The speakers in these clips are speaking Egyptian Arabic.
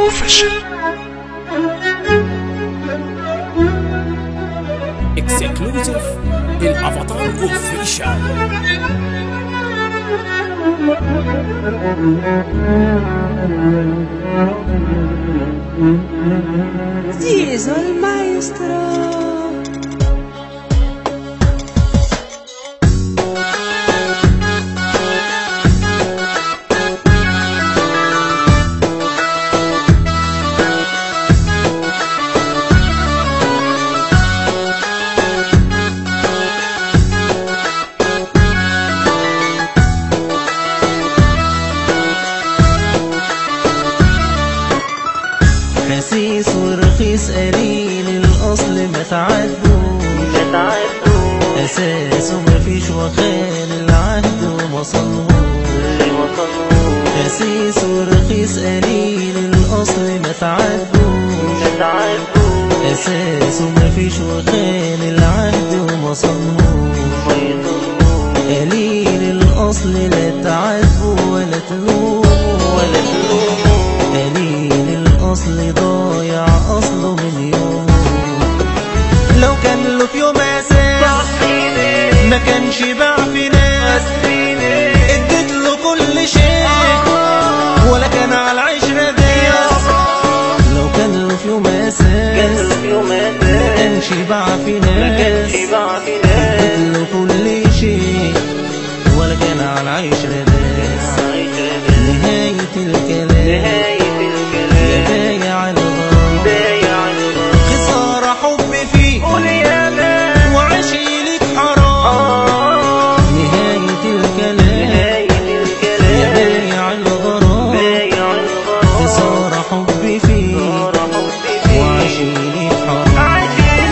official. اكسكلوزيف الافاتار اوفيشال Zizo il maestro. خسيس ورخيص قليل الاصل ما تعدوش اساسه مفيش وخان العهد وما صلهوش خسيس ورخيص قليل الاصل ما تعدوش اساسه مفيش وخان العهد وما صلهوش قليل الاصل لا تعاتبوا ولا تلوموا ولا تلوموا قليل الاصل ضايع اصله من يوم لو كان له في يوم اساس ما كانش باع في ناس اديت له كل شيء ولا كان على العشرة داس لو كان له في يوم اساس ما كانش باع في ناس اديت له كل شيء ولا كان على العشرة داس نهاية الكلام يا بايع الغرام خسارة حب فيك وعشيلك حرام نهاية الكلام يا بايع الغرام خسارة حب فيك وعشيلك حرام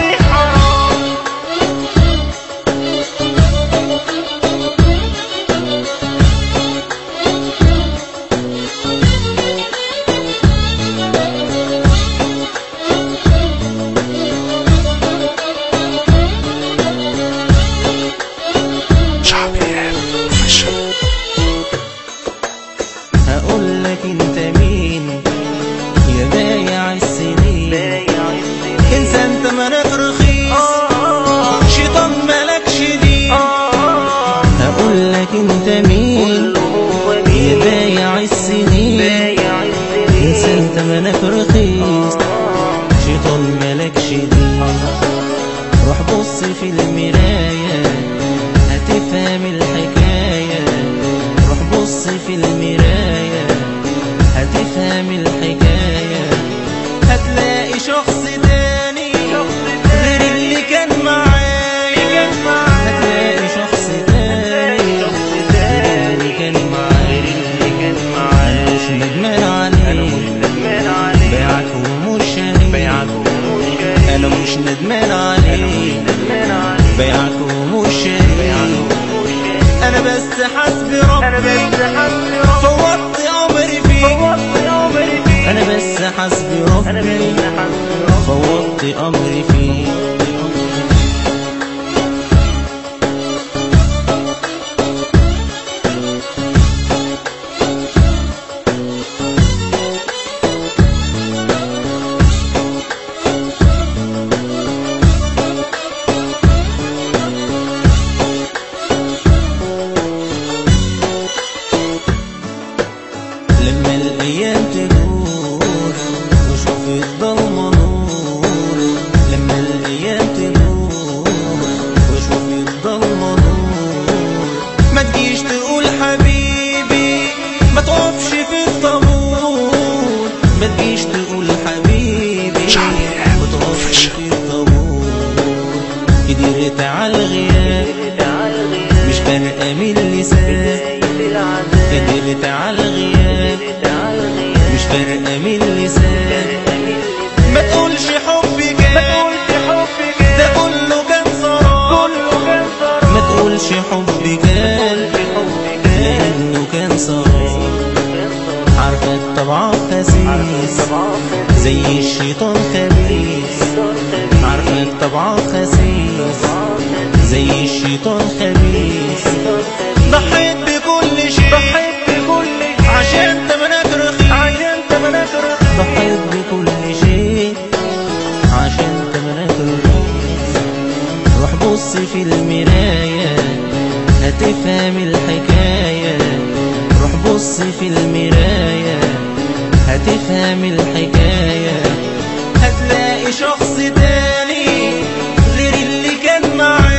Shop official. هقول لك انت مين يا بايع السنين انسى انت مالك رخيص شيطان مالكش دين هقول لك انت مين يا بايع السنين انسى انت مالك رخيص شيطان مالكش دين روح بص في المراية هتفهم الحكاية روح بص في المراية هتفهم الحكاية هتلاقي شخص تاني غير اللي كان معايا هتلاقي شخص تاني غير اللي كان معايا أنا مش ندمان عليه بيعك ومش شاري انا مش ندمان عليه بيعك ومش شاري انا بس حسبي ربي فوضت امري فيك انا بس حسبي ربي فوضت امري فيك لما الايام تدور واشوف الضلمه نور لما الايام تدور واشوف الضلمه نور ما تجيش تقول حبيبي ما تقفش في الطابور ما تجيش تقول حبيبي ما تقفش في الطابور قدرت على الغياب مش فارقه من اللسان قدرت على الغياب مش فارقه من اللسان ما تقولش حبي كان ده كله كان سراب ما تقولش حبي كان لانه كان سراب عارفه طبعك خسيس زي الشيطان خبيث عارفه طبعك خسيس زي الشيطان خبيث ضحيت بكل شيء عشان تمنك رخيص ضحيت بص في المراية هتفهم الحكاية هتلاقي شخص تاني غير اللي كان معاك